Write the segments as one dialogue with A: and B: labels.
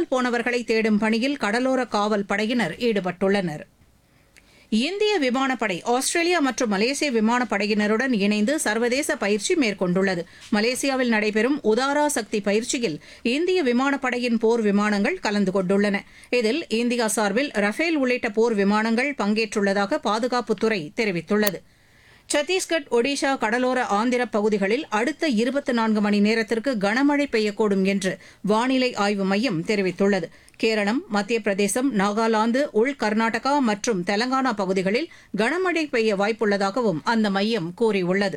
A: காணாமல் போனவர்களை தேடும் பணியில் கடலோர காவல் படையினர் ஈடுபட்டுள்ளனர் இந்திய விமானப்படை ஆஸ்திரேலியா மற்றும் மலேசிய விமானப்படையினருடன் இணைந்து சர்வதேச பயிற்சி மேற்கொண்டுள்ளது மலேசியாவில் நடைபெறும் உதாரா சக்தி பயிற்சியில் இந்திய விமானப்படையின் போர் விமானங்கள் கலந்து கொண்டுள்ளன இதில் இந்தியா சார்பில் ரஃபேல் உள்ளிட்ட போர் விமானங்கள் பங்கேற்றுள்ளதாக பாதுகாப்புத்துறை தெரிவித்துள்ளது சத்தீஸ்கட் ஒடிஷா கடலோர ஆந்திர பகுதிகளில் அடுத்த இருபத்தி நான்கு மணி நேரத்திற்கு கனமழை பெய்யக்கூடும் என்று வானிலை ஆய்வு மையம் தெரிவித்துள்ளது கேரளம் மத்திய பிரதேசம் நாகாலாந்து உள் கர்நாடகா மற்றும் தெலங்கானா பகுதிகளில் கனமழை பெய்ய வாய்ப்புள்ளதாகவும் அந்த மையம் கூறியுள்ளது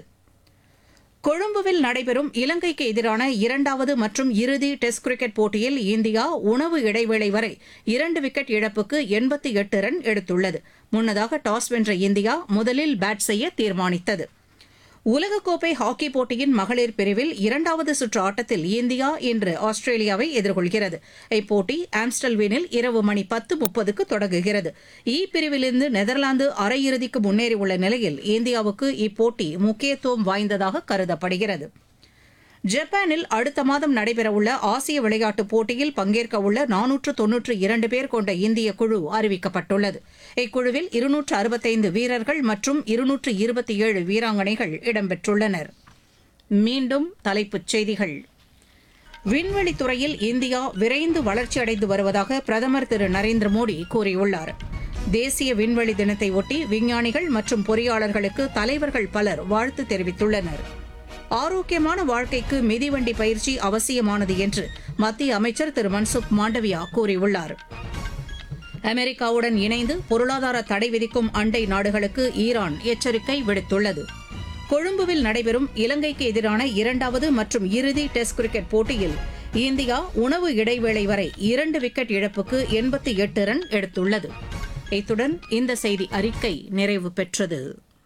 A: கொழும்புவில் நடைபெறும் இலங்கைக்கு எதிரான இரண்டாவது மற்றும் இறுதி டெஸ்ட் கிரிக்கெட் போட்டியில் இந்தியா உணவு இடைவேளை வரை இரண்டு விக்கெட் இழப்புக்கு எண்பத்தி எட்டு ரன் எடுத்துள்ளது முன்னதாக டாஸ் வென்ற இந்தியா முதலில் பேட் செய்ய தீர்மானித்தது உலகக்கோப்பை ஹாக்கி போட்டியின் மகளிர் பிரிவில் இரண்டாவது சுற்று ஆட்டத்தில் இந்தியா இன்று ஆஸ்திரேலியாவை எதிர்கொள்கிறது இப்போட்டி ஆம்ஸ்டல்வீனில் இரவு மணி பத்து முப்பதுக்கு தொடங்குகிறது இ பிரிவிலிருந்து நெதர்லாந்து அரையிறுதிக்கு முன்னேறியுள்ள நிலையில் இந்தியாவுக்கு இப்போட்டி முக்கியத்துவம் வாய்ந்ததாக கருதப்படுகிறது ஜப்பானில் அடுத்த மாதம் நடைபெறவுள்ள ஆசிய விளையாட்டுப் போட்டியில் பங்கேற்க உள்ள நானூற்று தொன்னூற்று இரண்டு பேர் கொண்ட இந்திய குழு அறிவிக்கப்பட்டுள்ளது இக்குழுவில் இருநூற்று அறுபத்தைந்து வீரர்கள் மற்றும் இருநூற்று இருபத்தி ஏழு வீராங்கனைகள் இடம்பெற்றுள்ளனர் மீண்டும் தலைப்புச் செய்திகள் விண்வெளித்துறையில் இந்தியா விரைந்து வளர்ச்சியடைந்து வருவதாக பிரதமர் திரு நரேந்திர மோடி கூறியுள்ளார் தேசிய விண்வெளி தினத்தை ஒட்டி விஞ்ஞானிகள் மற்றும் பொறியாளர்களுக்கு தலைவர்கள் பலர் வாழ்த்து தெரிவித்துள்ளனர் ஆரோக்கியமான வாழ்க்கைக்கு மிதிவண்டி பயிற்சி அவசியமானது என்று மத்திய அமைச்சர் திரு மன்சுக் மாண்டவியா கூறியுள்ளார் அமெரிக்காவுடன் இணைந்து பொருளாதார தடை விதிக்கும் அண்டை நாடுகளுக்கு ஈரான் எச்சரிக்கை விடுத்துள்ளது கொழும்புவில் நடைபெறும் இலங்கைக்கு எதிரான இரண்டாவது மற்றும் இறுதி டெஸ்ட் கிரிக்கெட் போட்டியில் இந்தியா உணவு இடைவேளை வரை இரண்டு விக்கெட் இழப்புக்கு எண்பத்தி எட்டு ரன் எடுத்துள்ளது இத்துடன் இந்த செய்தி அறிக்கை நிறைவு பெற்றது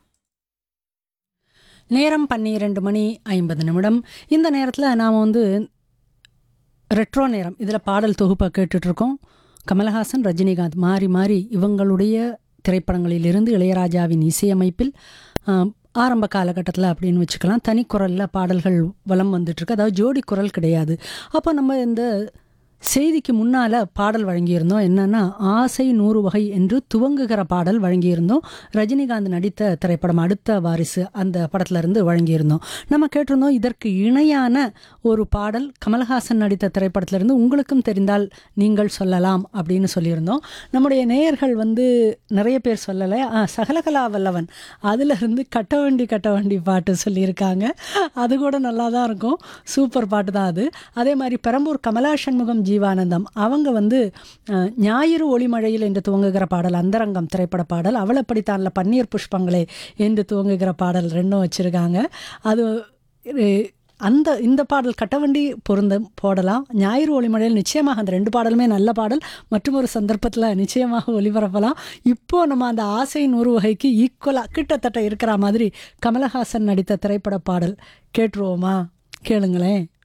B: நேரம் பன்னிரண்டு மணி ஐம்பது நிமிடம் இந்த நேரத்தில் நாம் வந்து ரெட்ரோ நேரம் இதில் பாடல் தொகுப்பை கேட்டுட்ருக்கோம் கமலஹாசன் ரஜினிகாந்த் மாறி மாறி இவங்களுடைய திரைப்படங்களிலிருந்து இளையராஜாவின் இசையமைப்பில் ஆம், ஆரம்ப காலகட்டத்தில் அப்படின்னு வச்சுக்கலாம் தனி குரலில் பாடல்கள் வலம் வந்துட்டுருக்கு அதாவது ஜோடி குரல் கிடையாது அப்போ நம்ம இந்த செய்திக்கு முன்னால் பாடல் வழங்கியிருந்தோம் என்னன்னா ஆசை நூறு வகை என்று துவங்குகிற பாடல் வழங்கியிருந்தோம் ரஜினிகாந்த் நடித்த திரைப்படம் அடுத்த வாரிசு அந்த படத்துல இருந்து வழங்கியிருந்தோம் நம்ம கேட்டிருந்தோம் இதற்கு இணையான ஒரு பாடல் கமல்ஹாசன் நடித்த திரைப்படத்திலிருந்து உங்களுக்கும் தெரிந்தால் நீங்கள் சொல்லலாம் அப்படின்னு சொல்லியிருந்தோம் நம்முடைய நேயர்கள் வந்து நிறைய பேர் சொல்லலை ஆ, சகலகலா வல்லவன் அதிலிருந்து கட்ட வண்டி கட்ட வண்டி பாட்டு சொல்லியிருக்காங்க அது கூட நல்லா தான் இருக்கும் சூப்பர் பாட்டு தான் அது அதே மாதிரி பெரம்பூர் கமலா சண்முகம் ஜீவானந்தம் அவங்க வந்து அஹ், ஞாயிறு ஒளிமழையில் என்று துவங்குகிற பாடல் அந்தரங்கம் திரைப்பட பாடல் அவளப்படித்தான்ல பன்னீர் புஷ்பங்களே என்று துவங்குகிற பாடல் ரெண்டும் வச்சுருக்காங்க அது அஹ், அந்த இந்த பாடல் கட்டவண்டி பொருந்த போடலாம் ஞாயிறு ஒளிமழையில் நிச்சயமாக அந்த ரெண்டு பாடலுமே நல்ல பாடல் மற்றும் ஒரு சந்தர்ப்பத்தில் நிச்சயமாக ஒளிபரப்பலாம் இப்போ நம்ம அந்த ஆசை நூறு வகைக்கு ஈக்குவலாக கிட்டத்தட்ட இருக்கிற மாதிரி கமலஹாசன் நடித்த திரைப்பட பாடல் கேட்டுருவோமா கேளுங்களேன்